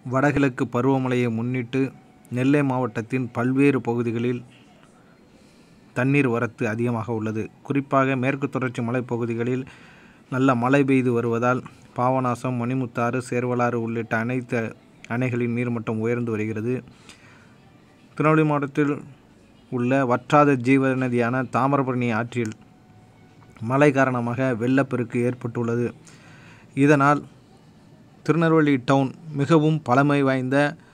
வடகிழக்கு பருவமழையை முன்னிட்டு நெல்லை மாவட்டத்தின் பல்வேறு பகுதிகளில் தண்ணீர் வரத்து அதிகமாக உள்ளது குறிப்பாக மேற்கு தொடர்ச்சி மலைப்பகுதிகளில் நல்ல மழை பெய்து வருவதால் பாபநாசம் மணிமுத்தாறு சேர்வலாறு உள்ளிட்ட அனைத்து அணைகளின் நீர்மட்டம் உயர்ந்து வருகிறது திருநெல்வேலி மாவட்டத்தில் உள்ள வற்றாத ஜீவ நதியான தாமிரபரணி ஆற்றில் மழை காரணமாக வெள்ளப்பெருக்கு ஏற்பட்டுள்ளது இதனால் திருநெல்வேலி டவுன் மிகவும் பழமை வாய்ந்த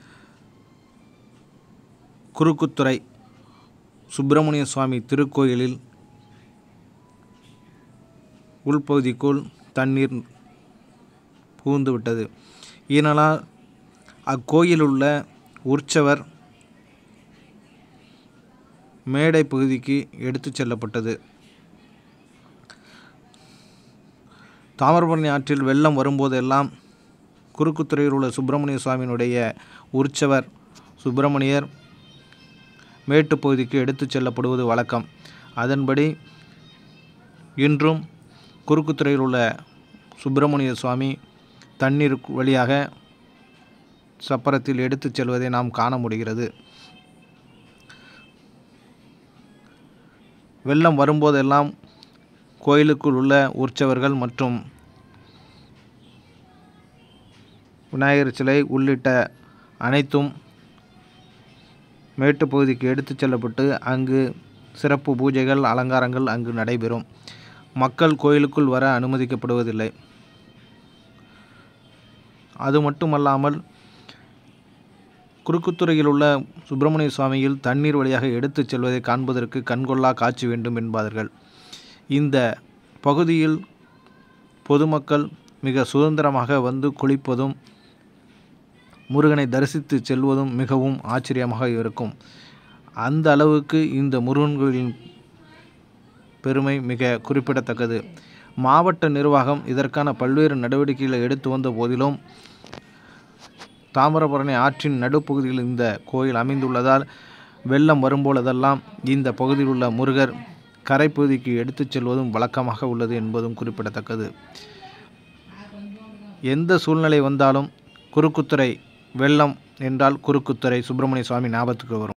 குறுக்குத்துறை சுப்பிரமணிய சுவாமி திருக்கோயிலில் உள்பகுதிக்குள் தண்ணீர் புகுந்து விட்டது இதனால் அக்கோயில் உள்ள உற்சவர் மேடை பகுதிக்கு எடுத்துச் செல்லப்பட்டது தாமிரபரணி ஆற்றில் வெள்ளம் வரும்போதெல்லாம் குறுக்குத்துறையில் உள்ள சுப்பிரமணிய சுவாமியினுடைய உற்சவர் சுப்பிரமணியர் மேட்டுப் பகுதிக்கு எடுத்துச் செல்லப்படுவது வழக்கம் அதன்படி இன்றும் குறுக்குத்துறையில் உள்ள சுப்பிரமணிய சுவாமி தண்ணீர் வழியாக சப்பரத்தில் எடுத்துச் செல்வதை நாம் காண முடிகிறது வெள்ளம் வரும்போதெல்லாம் கோயிலுக்குள் உள்ள உற்சவர்கள் மற்றும் விநாயகர் சிலை உள்ளிட்ட அனைத்தும் மேட்டுப் பகுதிக்கு எடுத்துச் செல்லப்பட்டு அங்கு சிறப்பு பூஜைகள் அலங்காரங்கள் அங்கு நடைபெறும் மக்கள் கோயிலுக்குள் வர அனுமதிக்கப்படுவதில்லை அது மட்டுமல்லாமல் குறுக்குத்துறையில் உள்ள சுப்பிரமணிய சுவாமியில் தண்ணீர் வழியாக எடுத்துச் செல்வதை காண்பதற்கு கண்கொள்ளா காட்சி வேண்டும் என்பார்கள் இந்த பகுதியில் பொதுமக்கள் மிக சுதந்திரமாக வந்து குளிப்பதும் முருகனை தரிசித்து செல்வதும் மிகவும் ஆச்சரியமாக இருக்கும் அந்த அளவுக்கு இந்த முருகன் கோயிலின் பெருமை மிக குறிப்பிடத்தக்கது மாவட்ட நிர்வாகம் இதற்கான பல்வேறு நடவடிக்கைகளை எடுத்து வந்த போதிலும் தாமிரபரணி ஆற்றின் நடுப்பகுதியில் இந்த கோயில் அமைந்துள்ளதால் வெள்ளம் வரும்பொழுதெல்லாம் இந்த பகுதியில் உள்ள முருகர் கரைப்பகுதிக்கு எடுத்துச் செல்வதும் வழக்கமாக உள்ளது என்பதும் குறிப்பிடத்தக்கது எந்த சூழ்நிலை வந்தாலும் குறுக்குத்துறை வெள்ளம் என்றால் குறுக்குத்துறை சுப்பிரமணிய சுவாமி ஞாபகத்துக்கு வரும்